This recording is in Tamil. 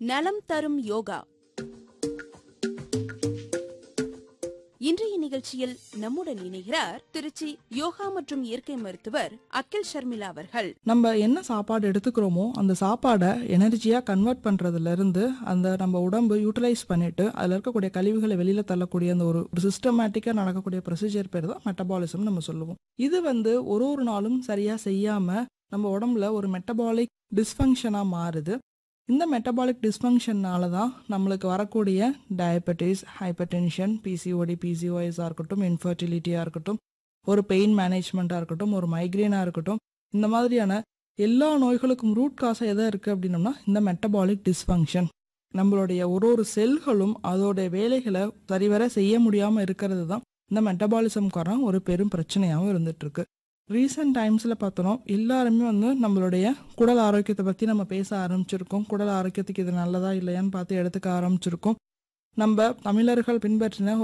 நலம் தரும் யோகா இன்றைய நிகழ்ச்சியில் நம்முடன் இணைகிறார் திருச்சி யோகா மற்றும் இயற்கை மருத்துவர் அகில் ஷர்மிளா அவர்கள் நம்ம என்ன சாப்பாடு எடுத்துக்கிறோமோ அந்த சாப்பாடை எனர்ஜியா கன்வெர்ட் பண்றதுல இருந்து அந்த நம்ம உடம்பு யூட்டிலைஸ் பண்ணிட்டு அதுல இருக்கக்கூடிய கழிவுகளை வெளியில தள்ளக்கூடிய அந்த ஒரு சிஸ்டமேட்டிக்கா நடக்கக்கூடிய ப்ரொசீஜர் பேர் தான் மெட்டபாலிசம் நம்ம சொல்லுவோம் இது வந்து ஒரு ஒரு நாளும் சரியா செய்யாம நம்ம உடம்புல ஒரு மெட்டபாலிக் டிஸ்ஃபங்க்ஷனா மாறுது இந்த மெட்டபாலிக் டிஸ்ஃபங்க்ஷன்னால தான் நம்மளுக்கு வரக்கூடிய டயபெட்டிஸ் ஹைப்பர் டென்ஷன் பிசிஓடி பிசிஓஎஸாக இருக்கட்டும் இன்ஃபர்டிலிட்டியாக இருக்கட்டும் ஒரு பெயின் மேனேஜ்மெண்ட்டாக இருக்கட்டும் ஒரு மைக்ரேனாக இருக்கட்டும் இந்த மாதிரியான எல்லா நோய்களுக்கும் ரூட் காசாக எதை இருக்குது அப்படின்னம்னா இந்த மெட்டபாலிக் டிஸ்ஃபங்க்ஷன் நம்மளுடைய ஒரு ஒரு செல்களும் அதோடைய வேலைகளை சரிவர செய்ய முடியாமல் இருக்கிறது தான் இந்த மெட்டபாலிசம்காரன் ஒரு பெரும் பிரச்சனையாகவும் இருந்துட்டு இருக்கு ரீசெண்ட் டைம்ஸில் பார்த்தோம் எல்லாருமே வந்து நம்மளுடைய குடல் ஆரோக்கியத்தை பற்றி நம்ம பேச ஆரம்பிச்சிருக்கோம் குடல் ஆரோக்கியத்துக்கு இது நல்லதா இல்லையான்னு பார்த்து எடுத்துக்க ஆரம்பிச்சிருக்கோம் நம்ம தமிழர்கள் பின்பற்றின